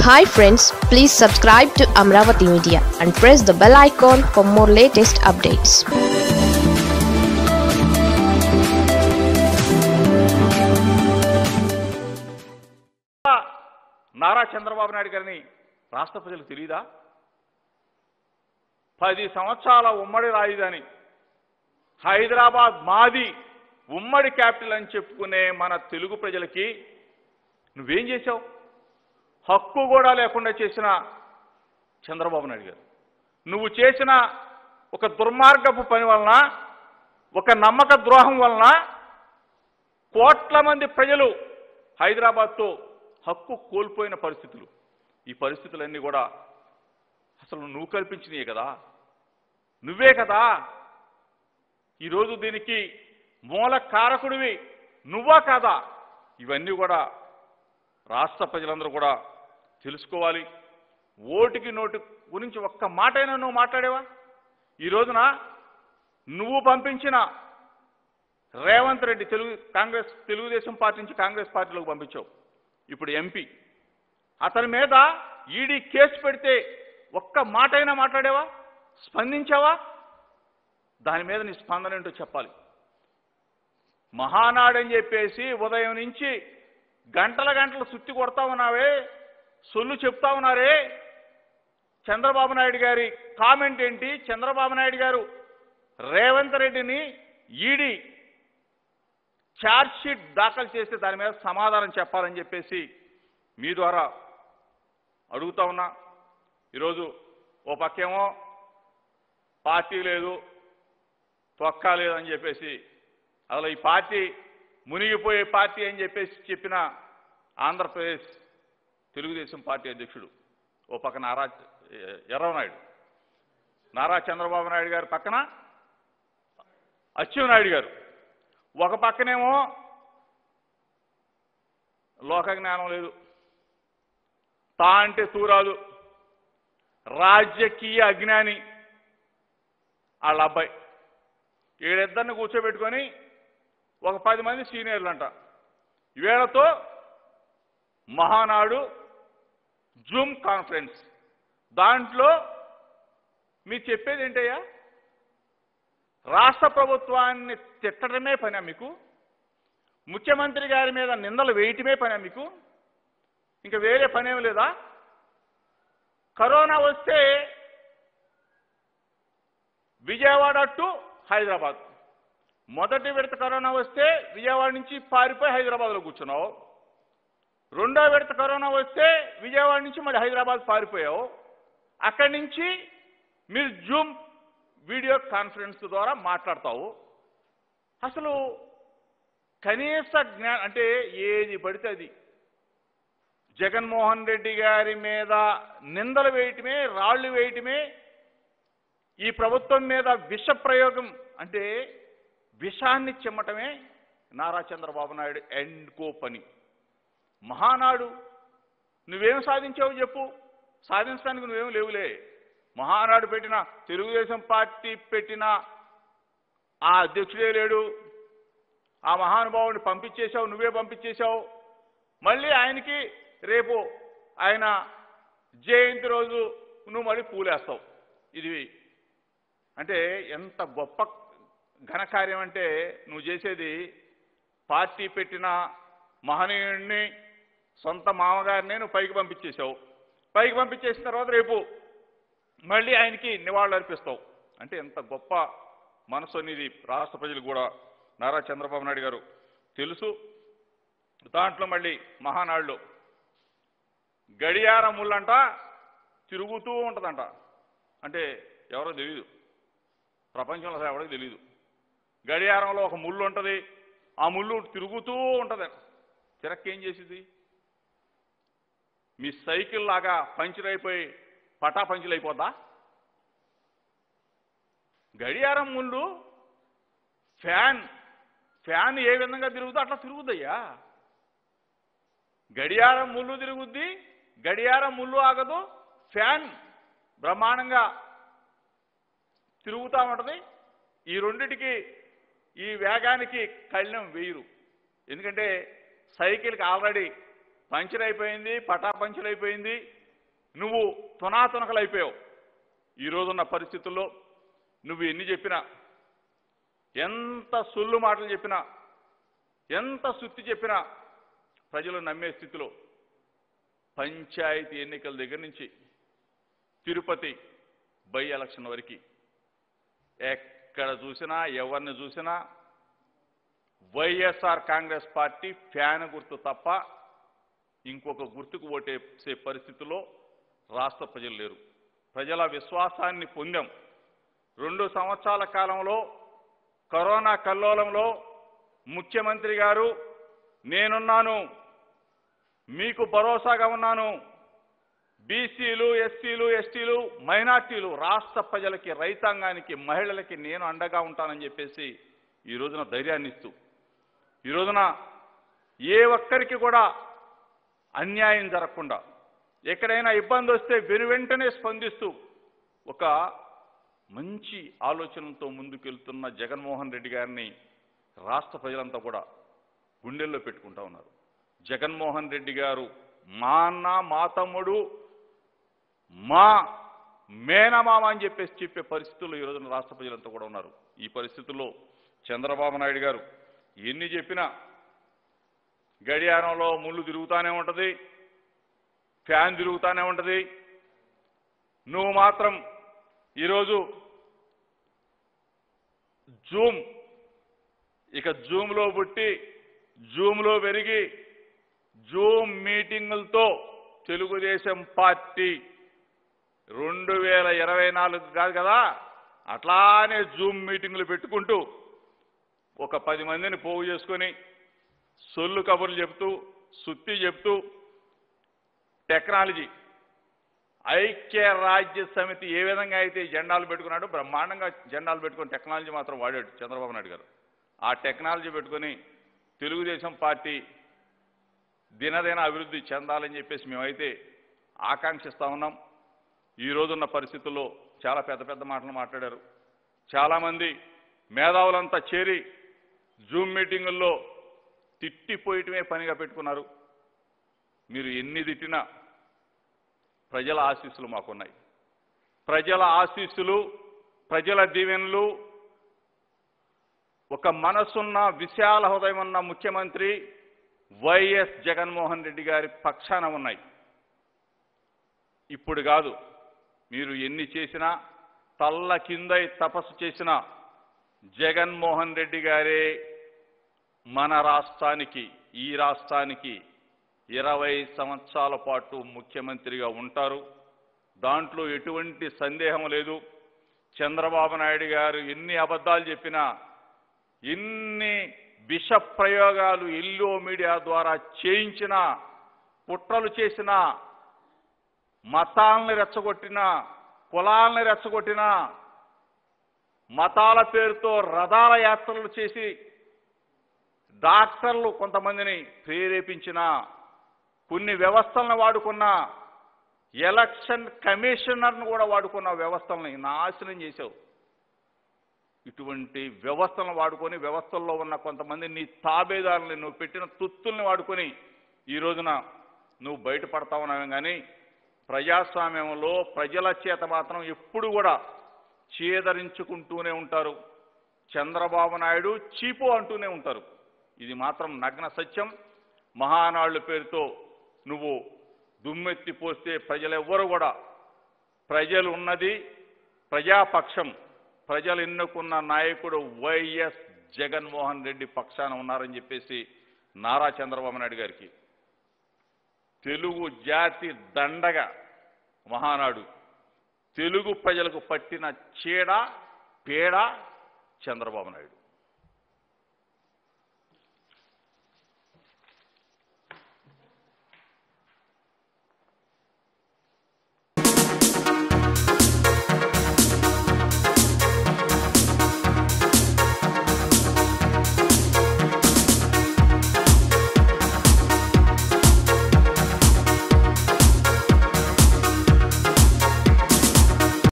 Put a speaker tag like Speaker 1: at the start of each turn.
Speaker 1: hi friends please subscribe to Amaravati media and press the bell icon for more latest updates
Speaker 2: Nara Chandrababu Naidu గారిని రాష్ట్ర ప్రజలకు తెలియదా పది సంవత్సరాల ఉమ్మడి రాజధాని హైదరాబాద్ మాది ఉమ్మడి క్యాపిటల్ అని చెప్పుకునే మన తెలుగు ప్రజలకి నువ్వేం చేశావు హక్కు కూడా లేకుండా చేసిన చంద్రబాబు నాయుడు గారు నువ్వు చేసిన ఒక దుర్మార్గపు పని వలన ఒక నమ్మక ద్రోహం వలన కోట్ల మంది ప్రజలు హైదరాబాద్తో హక్కు కోల్పోయిన పరిస్థితులు ఈ పరిస్థితులన్నీ కూడా అసలు నువ్వు కల్పించినయే కదా నువ్వే కదా ఈరోజు దీనికి మూల కారకుడివి నువ్వా కాదా ఇవన్నీ కూడా రాష్ట్ర ప్రజలందరూ కూడా తెలుసుకోవాలి ఓటుకి నోటు గురించి ఒక్క మాటైనా నువ్వు మాట్లాడేవా ఈ రోజున నువ్వు పంపించిన రేవంత్ రెడ్డి తెలుగు కాంగ్రెస్ తెలుగుదేశం పార్టీ నుంచి కాంగ్రెస్ పార్టీలోకి పంపించావు ఇప్పుడు ఎంపీ అతని మీద ఈడీ కేసు పెడితే ఒక్క మాటైనా మాట్లాడేవా స్పందించావా దాని మీద నీ స్పందన ఏంటో చెప్పాలి మహానాడని చెప్పేసి ఉదయం నుంచి గంటల గంటలు సుత్తి కొడతా ఉన్నావే సొల్లు చెప్తా ఉన్నారే చంద్రబాబు నాయుడు గారి కామెంట్ ఏంటి చంద్రబాబు నాయుడు గారు రేవంత్ రెడ్డిని ఈడీ ఛార్జ్ షీట్ దాఖలు చేస్తే దాని మీద సమాధానం చెప్పాలని చెప్పేసి మీ ద్వారా అడుగుతా ఉన్నా ఈరోజు ఓ పక్కేమో పార్టీ లేదు తొక్క లేదు అని చెప్పేసి అసలు ఈ పార్టీ మునిగిపోయే పార్టీ అని చెప్పేసి చెప్పిన ఆంధ్రప్రదేశ్ తెలుగుదేశం పార్టీ అధ్యక్షుడు ఓ పక్క నారా ఎర్రవనాయుడు నారా చంద్రబాబు నాయుడు గారి పక్కన అచ్చెన్నాయుడు గారు ఒక పక్కనేమో లోక జ్ఞానం లేదు తా అంటే తూరాదు రాజకీయ అజ్ఞాని వాళ్ళ అబ్బాయి వీళ్ళిద్దరిని కూర్చోబెట్టుకొని ఒక పది మంది సీనియర్లు అంట వీళ్ళతో మహానాడు జూమ్ కాన్ఫరెన్స్ దాంట్లో మీరు చెప్పేది ఏంటయ్యా రాష్ట్ర ప్రభుత్వాన్ని తిట్టడమే పనా మీకు ముఖ్యమంత్రి గారి మీద నిందలు వేయటమే పనా మీకు ఇంకా వేరే పనేం లేదా కరోనా వస్తే విజయవాడ టు హైదరాబాద్ మొదటి విడత కరోనా వస్తే విజయవాడ నుంచి పారిపోయి హైదరాబాద్లో కూర్చున్నావు రెండో విడత కరోనా వస్తే విజయవాడ నుంచి మళ్ళీ హైదరాబాద్ పారిపోయావు అక్కడి నుంచి మీరు జూమ్ వీడియో కాన్ఫరెన్స్ ద్వారా మాట్లాడతావు అసలు కనీస జ్ఞా అంటే ఏది పడితే అది జగన్మోహన్ రెడ్డి గారి మీద నిందలు వేయటమే రాళ్లు వేయటమే ఈ ప్రభుత్వం మీద విష ప్రయోగం అంటే విషాన్ని చిమ్మటమే నారా చంద్రబాబు నాయుడు ఎండ్ కో పని మహానాడు నువ్వేం సాధించావు చెప్పు సాధించడానికి నువ్వేం లేవులే మహానాడు పెట్టిన తెలుగుదేశం పార్టీ పెట్టిన ఆ అధ్యక్షుడే లేడు ఆ మహానుభావుని పంపించేశావు నువ్వే పంపించేశావు మళ్ళీ ఆయనకి రేపు ఆయన జయంతి రోజు నువ్వు మళ్ళీ పూలేస్తావు ఇది అంటే ఎంత గొప్ప ఘనకార్యం అంటే నువ్వు చేసేది పార్టీ పెట్టిన మహనీయుడిని సొంత మామగారిని నువ్వు పైకి పంపించేశావు పైకి పంపించేసిన తర్వాత రేపు మళ్ళీ ఆయనకి నివాళులు అర్పిస్తావు అంటే ఎంత గొప్ప మనసు అనేది రాష్ట్ర ప్రజలు కూడా నారా చంద్రబాబు నాయుడు గారు తెలుసు దాంట్లో మళ్ళీ మహానాడులో గడియార ముళ్ళంట తిరుగుతూ ఉంటుందంట అంటే ఎవరో తెలియదు ప్రపంచంలో అసలు ఎవరికి తెలియదు గడియారంలో ఒక ముళ్ళు ఉంటుంది ఆ ముళ్ళు తిరుగుతూ ఉంటుంది తిరక్కేం చేసింది మీ సైకిల్ లాగా పంచర్ అయిపోయి పటా పంచులు అయిపోద్దా గడియారం ముళ్ళు ఫ్యాన్ ఫ్యాన్ ఏ విధంగా తిరుగుతుందో అట్లా తిరుగుద్దయ్యా గడియారం ముళ్ళు తిరుగుద్ది గడియారం ముళ్ళు ఆగదు ఫ్యాన్ బ్రహ్మాండంగా తిరుగుతూ ఉంటుంది ఈ రెండిటికి ఈ వేగానికి కళ్ళెం వేయరు ఎందుకంటే సైకిల్కి ఆల్రెడీ పంచర్ అయిపోయింది పటా పంచర్ అయిపోయింది నువ్వు తునాతునకలైపోయావు ఈ రోజున్న పరిస్థితుల్లో నువ్వు ఎన్ని చెప్పినా ఎంత సొల్లు మాటలు చెప్పినా ఎంత సుత్తి చెప్పినా ప్రజలు నమ్మే స్థితిలో పంచాయతీ ఎన్నికల దగ్గర నుంచి తిరుపతి బై ఎలక్షన్ వరకు ఎక్కడ చూసినా ఎవరిని చూసినా వైఎస్ఆర్ కాంగ్రెస్ పార్టీ ఫ్యాన్ గుర్తు తప్ప ఇంకొక గుర్తుకు ఓటేసే పరిస్థితిలో రాష్ట్ర ప్రజలు లేరు ప్రజల విశ్వాసాన్ని పొందాం రెండు సంవత్సరాల కాలంలో కరోనా కల్లోలంలో ముఖ్యమంత్రి గారు నేనున్నాను మీకు భరోసాగా ఉన్నాను బీసీలు ఎస్సీలు ఎస్టీలు మైనార్టీలు రాష్ట్ర ప్రజలకి రైతాంగానికి మహిళలకి నేను అండగా ఉంటానని చెప్పేసి ఈ రోజున ధైర్యాన్ని ఇస్తూ ఈ రోజున ఏ ఒక్కరికి కూడా అన్యాయం జరగకుండా ఎక్కడైనా ఇబ్బంది వస్తే వెను వెంటనే స్పందిస్తూ ఒక మంచి ఆలోచనలతో ముందుకెళ్తున్న జగన్మోహన్ రెడ్డి గారిని రాష్ట్ర ప్రజలంతా కూడా గుండెల్లో పెట్టుకుంటా ఉన్నారు జగన్మోహన్ రెడ్డి గారు మా అన్న మా తమ్ముడు మా మేనమామ అని చెప్పేసి చెప్పే పరిస్థితుల్లో ఈ రోజున రాష్ట్ర ప్రజలంతా కూడా ఉన్నారు ఈ పరిస్థితుల్లో చంద్రబాబు నాయుడు గారు ఎన్ని చెప్పినా గడియారంలో ముళ్ళు తిరుగుతానే ఉంటది ఫ్యాన్ తిరుగుతానే ఉంటది నువ్వు మాత్రం ఈరోజు జూమ్ ఇక జూమ్లో పుట్టి జూమ్లో పెరిగి జూమ్ మీటింగులతో తెలుగుదేశం పార్టీ రెండు వేల ఇరవై నాలుగు కాదు కదా అట్లానే జూమ్ మీటింగులు పెట్టుకుంటూ ఒక పది మందిని పోగు చేసుకొని సొల్లు కబుర్లు చెప్తూ సుత్తి చెప్తూ టెక్నాలజీ ఐక్య రాజ్య సమితి ఏ విధంగా అయితే జెండాలు పెట్టుకున్నాడో బ్రహ్మాండంగా జెండాలు పెట్టుకుని టెక్నాలజీ మాత్రం వాడాడు చంద్రబాబు నాయుడు గారు ఆ టెక్నాలజీ పెట్టుకొని తెలుగుదేశం పార్టీ దినదిన అభివృద్ధి చెందాలని చెప్పేసి మేమైతే ఆకాంక్షిస్తా ఉన్నాం ఈ రోజున్న పరిస్థితుల్లో చాలా పెద్ద పెద్ద మాటలు మాట్లాడారు చాలామంది మేధావులంతా చేరి జూమ్ మీటింగుల్లో తిట్టిపోయటమే పనిగా పెట్టుకున్నారు మీరు ఎన్ని తిట్టినా ప్రజల ఆశీస్సులు మాకున్నాయి ప్రజల ఆశీస్సులు ప్రజల దీవెనలు ఒక మనసున్న విశాల హృదయం ఉన్న ముఖ్యమంత్రి వైఎస్ జగన్మోహన్ రెడ్డి గారి పక్షాన ఉన్నాయి ఇప్పుడు కాదు మీరు ఎన్ని చేసినా తల్ల కిందై తపస్సు చేసినా జగన్మోహన్ రెడ్డి గారే మన రాష్ట్రానికి ఈ రాష్ట్రానికి ఇరవై సంవత్సరాల పాటు ముఖ్యమంత్రిగా ఉంటారు దాంట్లో ఎటువంటి సందేహం లేదు చంద్రబాబు నాయుడు గారు ఎన్ని అబద్ధాలు చెప్పినా ఎన్ని విష ప్రయోగాలు ఎల్లో మీడియా ద్వారా చేయించినా కుట్రలు చేసినా మతాలను రెచ్చగొట్టినా కులాలను రెచ్చగొట్టినా మతాల పేరుతో రథాల యాత్రలు చేసి డాక్టర్లు కొంతమందిని ప్రేరేపించిన కొన్ని వ్యవస్థలను వాడుకున్న ఎలక్షన్ కమిషనర్ను కూడా వాడుకున్న వ్యవస్థల్ని నాశనం చేశావు ఇటువంటి వ్యవస్థలను వాడుకొని వ్యవస్థల్లో ఉన్న కొంతమంది నీ తాబేదారుల్ని నువ్వు పెట్టిన తుత్తుల్ని వాడుకొని ఈ రోజున నువ్వు బయటపడతా ఉన్నావు కానీ ప్రజాస్వామ్యంలో ప్రజల చేత మాత్రం ఎప్పుడు కూడా చీదరించుకుంటూనే ఉంటారు చంద్రబాబు నాయుడు చీపు అంటూనే ఉంటారు ఇది మాత్రం నగ్న సత్యం మహానాళ్ళ పేరుతో నువ్వు దుమ్మెత్తి పోస్తే ప్రజలెవ్వరు కూడా ప్రజలు ఉన్నది ప్రజాపక్షం ప్రజలు ఎన్నుకున్న నాయకుడు వైఎస్ జగన్మోహన్ రెడ్డి పక్షాన ఉన్నారని చెప్పేసి నారా చంద్రబాబు నాయుడు గారికి తెలుగు జాతి దండగ మహానాడు తెలుగు ప్రజలకు పట్టిన చీడ పీడ చంద్రబాబు నాయుడు